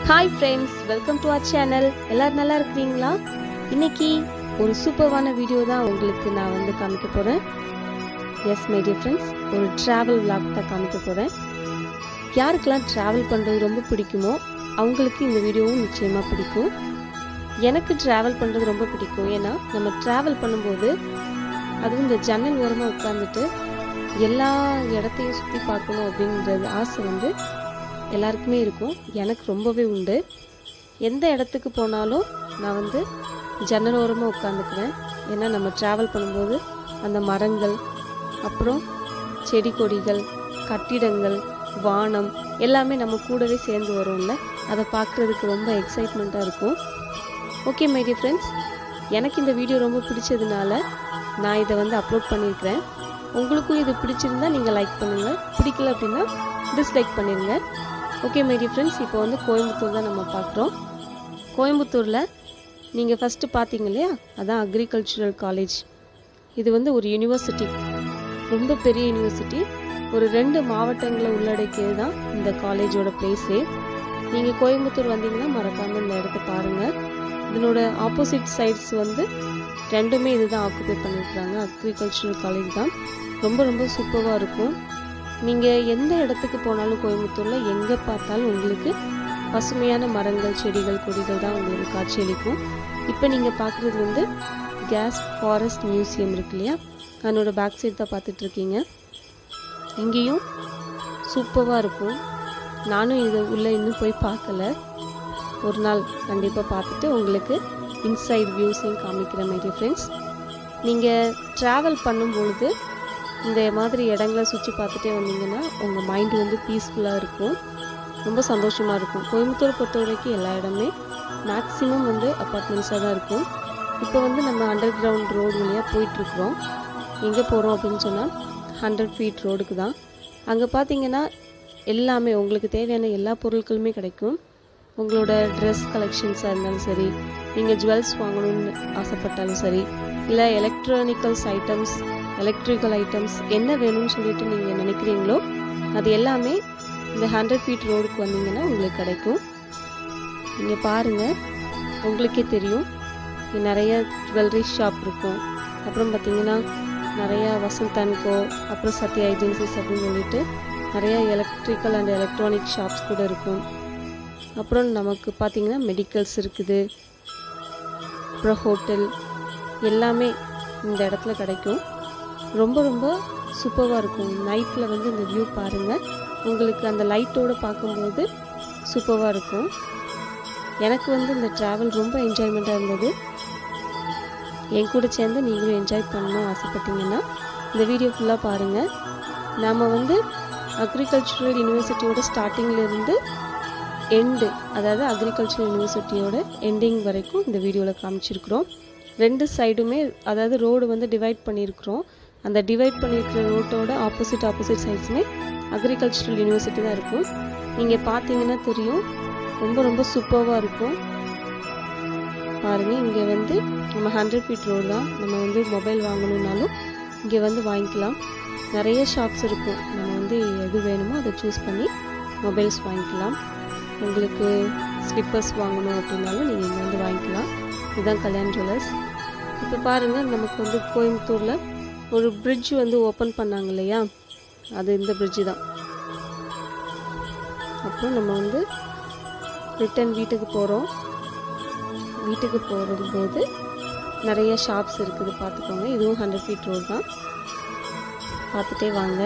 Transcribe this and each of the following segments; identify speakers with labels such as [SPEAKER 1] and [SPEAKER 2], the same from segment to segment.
[SPEAKER 1] hi friends welcome to our channel எல்லாரும் நல்லா இருக்கிறீங்களா இன்னைக்கு ஒரு சூப்பர்வான வீடியோ தான் உங்களுக்கு நான் வந்து காமிக்க போகிறேன் எஸ் மை டியர் ஃப்ரெண்ட்ஸ் ஒரு ட்ராவல் vlog தான் காமிக்க போகிறேன் யாருக்கெல்லாம் ட்ராவல் பண்ணுறது ரொம்ப பிடிக்குமோ அவங்களுக்கு இந்த வீடியோவும் நிச்சயமாக பிடிக்கும் எனக்கு ட்ராவல் பண்ணுறது ரொம்ப பிடிக்கும் ஏன்னா நம்ம ட்ராவல் பண்ணும்போது அதுவும் இந்த ஜன்னல் ஓரமாக உட்காந்துட்டு எல்லா இடத்தையும் சுற்றி பார்க்கணும் அப்படின்றது ஆசை வந்து எல்லாருக்குமே இருக்கும் எனக்கு ரொம்பவே உண்டு எந்த இடத்துக்கு போனாலும் நான் வந்து ஜன்னல் ஓரமாக உட்காந்துக்குவேன் ஏன்னா நம்ம ட்ராவல் பண்ணும்போது அந்த மரங்கள் அப்புறம் செடி கொடிகள் கட்டிடங்கள் வானம் எல்லாமே நம்ம கூடவே சேர்ந்து வரும்ல அதை பார்க்குறதுக்கு ரொம்ப எக்ஸைட்மெண்ட்டாக இருக்கும் ஓகே மை டியர் ஃப்ரெண்ட்ஸ் எனக்கு இந்த வீடியோ ரொம்ப பிடிச்சதுனால நான் இதை வந்து அப்லோட் பண்ணியிருக்கிறேன் உங்களுக்கும் இது பிடிச்சிருந்தா நீங்கள் லைக் பண்ணுங்கள் பிடிக்கல அப்படின்னா டிஸ்லைக் பண்ணிடுங்க ஓகே மை டியர் ஃப்ரெண்ட்ஸ் இப்போ வந்து கோயம்புத்தூர் தான் நம்ம பார்க்குறோம் கோயம்புத்தூரில் நீங்கள் ஃபஸ்ட்டு பார்த்தீங்க இல்லையா அதான் அக்ரிகல்ச்சுரல் காலேஜ் இது வந்து ஒரு யூனிவர்சிட்டி ரொம்ப பெரிய யூனிவர்சிட்டி ஒரு ரெண்டு மாவட்டங்களை உள்ளடக்கியது தான் இந்த காலேஜோட பிளேஸே நீங்கள் கோயம்புத்தூர் வந்தீங்கன்னா மறக்காமல் இந்த இடத்த பாருங்கள் இதனோட ஆப்போசிட் சைட்ஸ் வந்து ரெண்டுமே இதுதான் ஆக்குபை பண்ணியிருக்காங்க அக்ரிகல்ச்சுரல் காலேஜ் தான் ரொம்ப ரொம்ப சூப்பராக இருக்கும் நீங்கள் எந்த இடத்துக்கு போனாலும் கோயம்புத்தூரில் எங்கே பார்த்தாலும் உங்களுக்கு பசுமையான மரங்கள் செடிகள் கொடிகள் தான் உங்களுக்கு காட்சியளிக்கும் இப்போ நீங்கள் பார்க்குறது வந்து கேஸ் ஃபாரஸ்ட் மியூசியம் இருக்கு இல்லையா அதனோட பேக் சைடு தான் பார்த்துட்டு இருக்கீங்க இங்கேயும் சூப்பராக இருக்கும் நானும் இது உள்ளே இன்னும் போய் பார்க்கல ஒரு நாள் கண்டிப்பாக பார்த்துட்டு உங்களுக்கு இன்சைட் வியூஸையும் காமிக்கிறேன் மைடிய ஃப்ரெண்ட்ஸ் நீங்கள் ட்ராவல் பண்ணும்பொழுது இந்த மாதிரி இடங்களை சுற்றி பார்த்துட்டே வந்தீங்கன்னா உங்கள் மைண்டு வந்து பீஸ்ஃபுல்லாக இருக்கும் ரொம்ப சந்தோஷமாக இருக்கும் கோயம்புத்தூரை பொறுத்த வரைக்கும் எல்லா இடமே மேக்ஸிமம் வந்து அப்பார்ட்மெண்ட்ஸாக தான் இருக்கும் இப்போ வந்து நம்ம அண்டர் கிரவுண்ட் ரோடு வழியாக போயிட்டுருக்குறோம் எங்கே போகிறோம் அப்படின்னு சொன்னால் ஹண்ட்ரட் ஃபீட் ரோடுக்கு தான் அங்கே பார்த்தீங்கன்னா எல்லாமே உங்களுக்கு தேவையான எல்லா பொருட்களுமே கிடைக்கும் உங்களோட ட்ரெஸ் கலெக்ஷன்ஸாக இருந்தாலும் சரி நீங்கள் ஜுவல்ஸ் வாங்கணும்னு ஆசைப்பட்டாலும் சரி இல்லை எலக்ட்ரானிக்கல்ஸ் ஐட்டம்ஸ் எலக்ட்ரிக்கல் ஐட்டம்ஸ் என்ன வேணும்னு சொல்லிட்டு நீங்கள் நினைக்கிறீங்களோ அது எல்லாமே இந்த ஹண்ட்ரட் ஃபீட் ரோடுக்கு வந்தீங்கன்னா உங்களுக்கு கிடைக்கும் நீங்கள் பாருங்கள் உங்களுக்கே தெரியும் இங்க நிறைய ஜுவல்லரி ஷாப் இருக்கும் அப்புறம் பார்த்தீங்கன்னா நிறையா வசந்த் அன்கோ அப்புறம் சத்யா ஏஜென்சிஸ் அப்படின்னு சொல்லிட்டு நிறைய எலக்ட்ரிக்கல் அண்ட் எலக்ட்ரானிக் ஷாப்ஸ் கூட இருக்கும் அப்புறம் நமக்கு பார்த்தீங்கன்னா மெடிக்கல்ஸ் இருக்குது அப்புறம் ஹோட்டல் எல்லாமே இந்த இடத்துல கிடைக்கும் ரொம்ப ரொம்ப சூப்பராக இருக்கும் நைட்டில் வந்து இந்த வியூ பாருங்கள் உங்களுக்கு அந்த லைட்டோடு பார்க்கும்போது சூப்பராக இருக்கும் எனக்கு வந்து இந்த ட்ராவல் ரொம்ப என்ஜாய்மெண்ட்டாக இருந்தது என் கூட சேர்ந்து நீங்களும் என்ஜாய் பண்ணணும் ஆசைப்பட்டீங்கன்னா இந்த வீடியோ ஃபுல்லாக பாருங்கள் நாம் வந்து அக்ரிகல்ச்சுரல் யூனிவர்சிட்டியோட ஸ்டார்டிங்லேருந்து எண்டு அதாவது அக்ரிகல்ச்சர் யூனிவர்சிட்டியோட எண்டிங் வரைக்கும் இந்த வீடியோவில் காமிச்சிருக்கிறோம் ரெண்டு சைடுமே அதாவது ரோடு வந்து டிவைட் பண்ணியிருக்கிறோம் அந்த டிவைட் பண்ணியிருக்கிற ரோட்டோட ஆப்போசிட் ஆப்போசிட் சைட்ஸுமே அக்ரிகல்ச்சரல் யூனிவர்சிட்டி தான் இருக்கும் நீங்கள் பார்த்தீங்கன்னா தெரியும் ரொம்ப ரொம்ப சூப்பராக இருக்கும் பாருங்கள் இங்கே வந்து நம்ம ஹண்ட்ரட் ஃபீட் ரோடு தான் நம்ம வந்து மொபைல் வாங்கணுன்னாலும் இங்கே வந்து வாங்கிக்கலாம் நிறைய ஷாப்ஸ் இருக்கும் நம்ம வந்து எது வேணுமோ அதை சூஸ் பண்ணி மொபைல்ஸ் வாங்கிக்கலாம் உங்களுக்கு ஸ்லிப்பர்ஸ் வாங்கணும் அப்படின்னாலும் நீங்கள் இங்கே வந்து வாங்கிக்கலாம் இதுதான் கல்யாண் ஜுவல்லர்ஸ் இப்போ பாருங்கள் நமக்கு வந்து கோயம்புத்தூரில் ஒரு பிரிட்ஜ் வந்து ஓப்பன் பண்ணாங்க இல்லையா அது இந்த பிரிட்ஜு தான் அப்புறம் நம்ம வந்து ரிட்டன் வீட்டுக்கு போகிறோம் வீட்டுக்கு போகும்போது நிறைய ஷாப்ஸ் இருக்குது பார்த்துக்கோங்க இதுவும் ஹண்ட்ரட் ஃபீட் ரோடு தான் பார்த்துட்டே வாங்க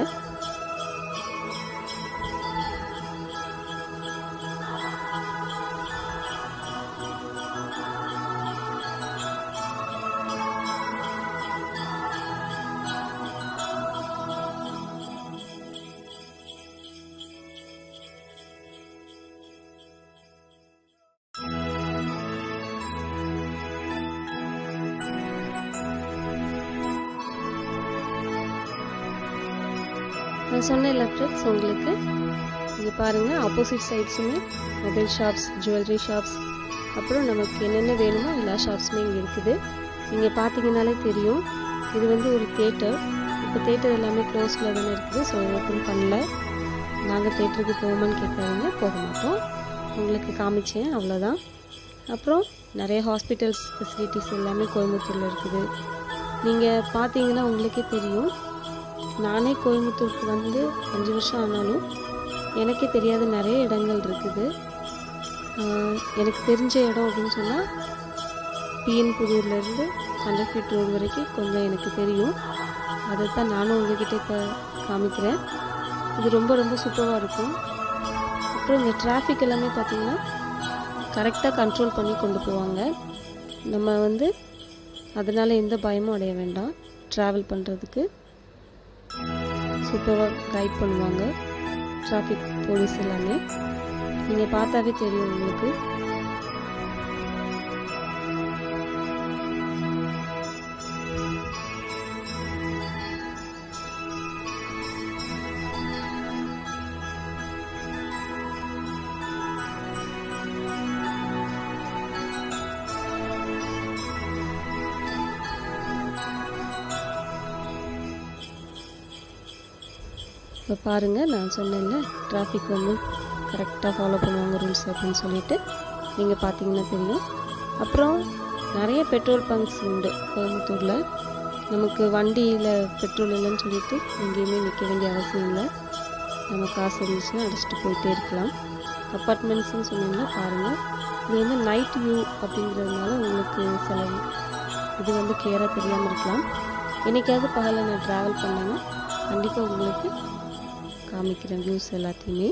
[SPEAKER 1] நான் சொன்னேன்ல ஃப்ரெண்ட்ஸ் உங்களுக்கு இங்கே பாருங்கள் ஆப்போசிட் சைட்ஸுமே மொபைல் ஷாப்ஸ் ஜுவல்லரி ஷாப்ஸ் அப்புறம் நமக்கு என்னென்ன வேணுமோ எல்லா ஷாப்ஸுமே இங்கே இருக்குது நீங்கள் பார்த்தீங்கனாலே தெரியும் இது வந்து ஒரு தேட்டர் இப்போ தேட்டர் எல்லாமே க்ளோஸில் தானே இருக்குது ஸோ ஓப்பன் பண்ணல நாங்கள் தேட்டருக்கு போவோமான்னு கேட்காதீங்க போக மாட்டோம் உங்களுக்கு காமிச்சேன் அவ்வளோதான் அப்புறம் நிறைய ஹாஸ்பிட்டல்ஸ் ஃபெசிலிட்டிஸ் எல்லாமே கோயம்புத்தூரில் இருக்குது நீங்கள் பார்த்தீங்கன்னா உங்களுக்கே தெரியும் நானே கோயம்புத்தூருக்கு வந்து அஞ்சு வருஷம் ஆனாலும் எனக்கே தெரியாத நிறைய இடங்கள் இருக்குது ஆஹ் எனக்கு தெரிஞ்ச இடம் அப்படின்னு சொன்னால் பிஎன் புதூர்லேருந்து ஹண்ட்ரட் ஃபீட் ரோடு வரைக்கும் கொஞ்சம் எனக்கு தெரியும் அதை தான் நானும் உங்ககிட்ட இப்போ காமிக்கிறேன் இது ரொம்ப ரொம்ப சூப்பராக இருக்கும் அப்புறம் இந்த டிராஃபிக் எல்லாமே பார்த்தீங்கன்னா கரெக்டாக கண்ட்ரோல் பண்ணி கொண்டு போவாங்க நம்ம வந்து அதனால் எந்த பயமும் அடைய வேண்டாம் ட்ராவல் பண்ணுறதுக்கு சூப்பராக கைட் பண்ணுவாங்க டிராஃபிக் போலீஸ் எல்லாமே நீங்கள் பார்த்தாவே தெரியும் உங்களுக்கு இப்போ பாருங்கள் நான் சொன்னேன்ல டிராஃபிக் வந்து கரெக்டாக ஃபாலோ பண்ணுவாங்க ரூல்ஸ் அப்படின்னு சொல்லிட்டு நீங்கள் பார்த்தீங்கன்னா தெரியும் அப்புறம் நிறைய பெட்ரோல் பங்க்ஸ் உண்டு கோயம்புத்தூரில் நமக்கு வண்டியில் பெட்ரோல் இல்லைன்னு சொல்லிட்டு எங்கேயுமே நிற்க வேண்டிய அவசியம் இல்லை நம்ம காசு இருந்துச்சுன்னா அடிச்சுட்டு போயிட்டே இருக்கலாம் அப்பார்ட்மெண்ட்ஸ்னு சொன்னீங்கன்னா பாருங்கள் இது வந்து நைட் வியூ அப்படிங்கிறதுனால உங்களுக்கு சில இது வந்து கிளியராக தெரியாமல் இருக்கலாம் என்னைக்காவது பகலில் நான் ட்ராவல் பண்ணேன்னா கண்டிப்பாக உங்களுக்கு காமிக்கிறேன் வியூஸ் எல்லாத்தையுமே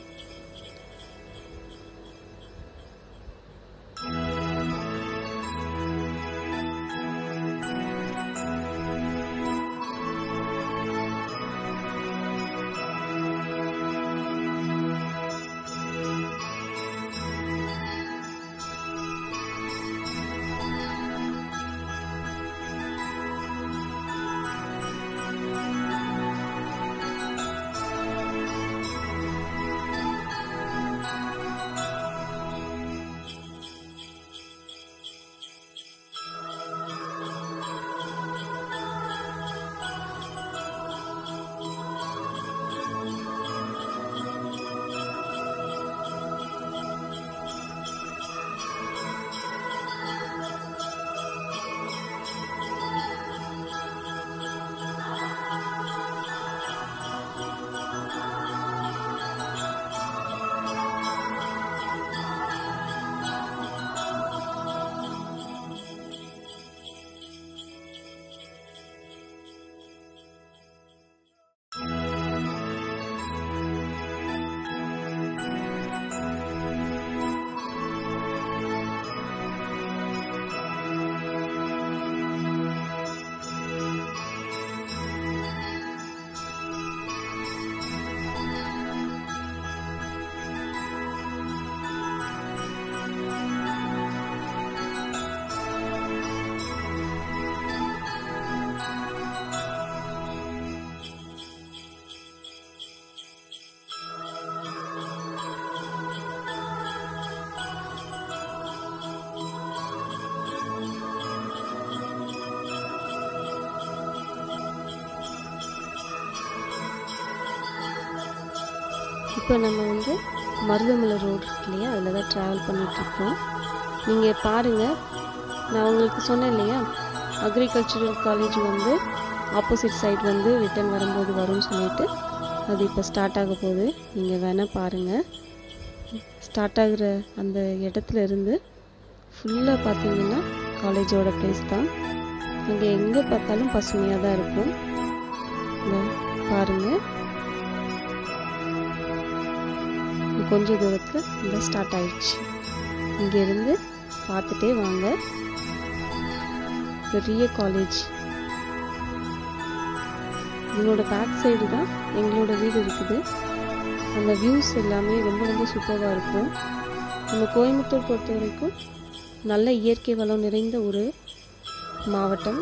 [SPEAKER 1] இப்போ நம்ம வந்து மருதமலை ரோடு இருக்கு இல்லையா அதில் தான் ட்ராவல் பண்ணிகிட்ருக்கோம் நீங்கள் பாருங்கள் நான் உங்களுக்கு சொன்னேன் இல்லையா அக்ரிகல்ச்சுரல் காலேஜ் வந்து ஆப்போசிட் சைடு வந்து ரிட்டன் வரும்போது வரும்னு சொல்லிட்டு அது இப்போ ஸ்டார்ட் ஆக போகுது நீங்கள் வேணால் பாருங்கள் ஸ்டார்ட் ஆகுற அந்த இடத்துல இருந்து ஃபுல்லாக பார்த்தீங்கன்னா காலேஜோட ப்ளேஸ் தான் அங்கே எங்கே பார்த்தாலும் பசுமையாக தான் இருக்கும் இந்த பாருங்கள் கொஞ்ச தூரத்தில் இந்த ஸ்டார்ட் ஆயிடுச்சு இங்கேருந்து பார்த்துட்டே வாங்க பெரிய காலேஜ் இதனோட பேக் சைடு தான் எங்களோட வீடு இருக்குது அந்த வியூஸ் எல்லாமே ரொம்ப ரொம்ப சூப்பராக இருக்கும் நம்ம கோயம்புத்தூர் பொறுத்த வரைக்கும் நல்ல இயற்கை வளம் நிறைந்த ஒரு மாவட்டம்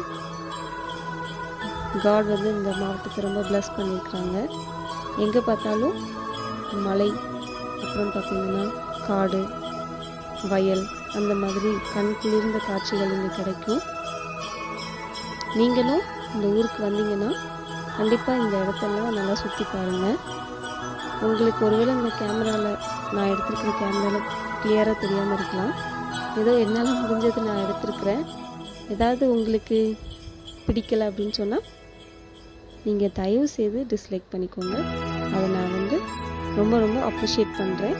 [SPEAKER 1] காட் வந்து இந்த மாவட்டத்தை ரொம்ப ப்ளஸ் பண்ணியிருக்கிறாங்க எங்கே பார்த்தாலும் மலை அப்புறம் பார்த்தீங்கன்னா காடு வயல் அந்த மாதிரி கண் குளிர்ந்த காட்சிகள் இங்கே கிடைக்கும் நீங்களும் இந்த ஊருக்கு வந்தீங்கன்னா கண்டிப்பாக இந்த இடத்தெல்லாம் நல்லா சுற்றி பாருங்கள் உங்களுக்கு ஒருவேளை இந்த கேமராவில் நான் எடுத்திருக்கிற கேமராவில் கிளியராக தெரியாமல் இருக்கலாம் ஏதோ என்னால் முடிஞ்சது நான் எடுத்திருக்கிறேன் ஏதாவது உங்களுக்கு பிடிக்கல அப்படின்னு சொன்னால் நீங்கள் தயவு செய்து டிஸ்லைக் பண்ணிக்கோங்க அதை நான் வந்து ரொம்ப ரொம்ப அப்ரிஷியேட் பண்ணுறேன்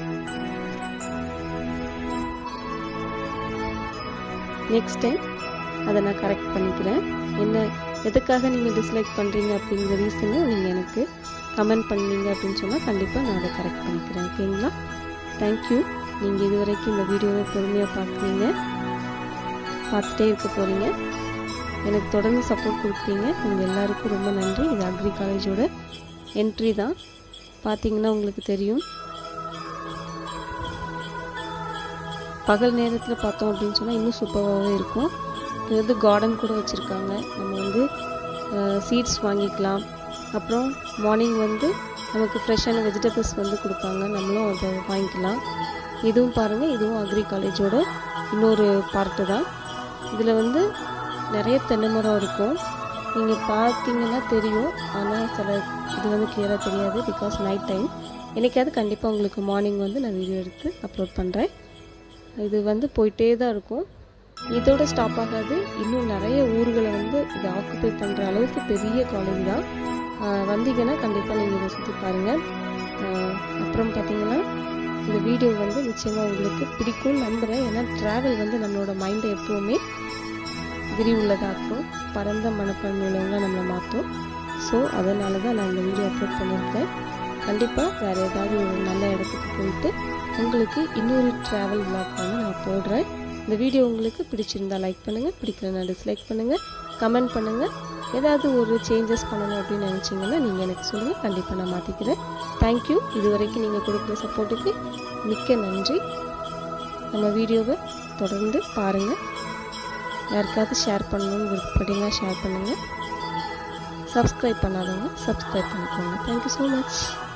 [SPEAKER 1] நெக்ஸ்ட் டைம் அதை நான் கரெக்ட் பண்ணிக்கிறேன் என்ன எதுக்காக நீங்கள் டிஸ்லைக் பண்ணுறீங்க அப்படிங்கிற ரீசனை நீங்கள் எனக்கு கமெண்ட் பண்ணீங்க அப்படின்னு சொன்னால் கண்டிப்பாக நான் அதை கரெக்ட் பண்ணிக்கிறேன் ஓகேங்களா தேங்க்யூ நீங்கள் இது வரைக்கும் இந்த வீடியோவை பொறுமையாக பார்க்குறீங்க பார்த்துட்டே இருக்க போகிறீங்க எனக்கு தொடர்ந்து சப்போர்ட் கொடுக்குறீங்க உங்கள் எல்லாருக்கும் ரொம்ப நன்றி இது அக்ரி காலேஜோட என்ட்ரி தான் பார்த்தீங்கன்னா உங்களுக்கு தெரியும் பகல் நேரத்தில் பார்த்தோம் அப்படின்னு சொன்னால் இன்னும் சூப்பராகவே இருக்கும் இது வந்து கார்டன் கூட வச்சுருக்காங்க நம்ம வந்து சீட்ஸ் வாங்கிக்கலாம் அப்புறம் மார்னிங் வந்து நமக்கு ஃப்ரெஷ்ஷான வெஜிடபிள்ஸ் வந்து கொடுப்பாங்க நம்மளும் அதை வாங்கிக்கலாம் இதுவும் பாருங்கள் இதுவும் அக்ரி காலேஜோட இன்னொரு பார்ட்டு தான் இதில் வந்து நிறைய தென்னை மரம் இருக்கும் நீங்கள் பார்த்தீங்கன்னா தெரியும் ஆனால் சில இது வந்து கிளியராக தெரியாது பிகாஸ் நைட் டைம் என்னைக்காவது கண்டிப்பாக உங்களுக்கு மார்னிங் வந்து நான் வீடியோ எடுத்து அப்லோட் பண்ணுறேன் இது வந்து போயிட்டே தான் இருக்கும் இதோட ஸ்டாப் ஆகாது இன்னும் நிறைய ஊர்களை வந்து இதை ஆக்குப்பை பண்ணுற அளவுக்கு பெரிய காலேஜ் தான் ஆஹ் வந்தீங்கன்னா கண்டிப்பாக நீங்கள் இதை சுற்றி பாருங்கள் ஆஹ் அப்புறம் பார்த்தீங்கன்னா இந்த வீடியோ வந்து நிச்சயமாக உங்களுக்கு பிடிக்கும்னு நம்புகிறேன் ஏன்னா ட்ராவல் வந்து நம்மளோட மைண்டை எப்போவுமே விரிவுள்ளதாக்கும் பரந்த மனப்பான்மை உள்ளவங்க நம்மளை மாற்றும் ஸோ அதனால தான் நான் இந்த வீடியோ அப்லோட் பண்ணியிருக்கேன் கண்டிப்பாக வேறு ஏதாவது ஒரு நல்ல இடத்துக்கு போயிட்டு உங்களுக்கு இன்னொரு ட்ராவல் vlog வந்து நான் போடுறேன் இந்த வீடியோ உங்களுக்கு பிடிச்சிருந்தா லைக் பண்ணுங்கள் பிடிக்கலன்னா டிஸ்லைக் பண்ணுங்கள் கமெண்ட் பண்ணுங்கள் ஏதாவது ஒரு சேஞ்சஸ் பண்ணணும் அப்படின்னு நினச்சிங்கன்னா நீங்கள் எனக்கு சொல்லுங்கள் கண்டிப்பாக நான் மாற்றிக்கிறேன் தேங்க்யூ இது வரைக்கும் நீங்கள் கொடுக்குற சப்போர்ட்டுக்கு மிக்க நன்றி நம்ம வீடியோவை தொடர்ந்து பாருங்கள் யாருக்காவது ஷேர் பண்ணணும்னு விருப்பப்பட்டீங்கன்னா ஷேர் பண்ணுங்கள் சப்ஸ்கிரைப் பண்ணாதவங்க சப்ஸ்கிரைப் பண்ணிக்கோங்க தேங்க்யூ ஸோ மச்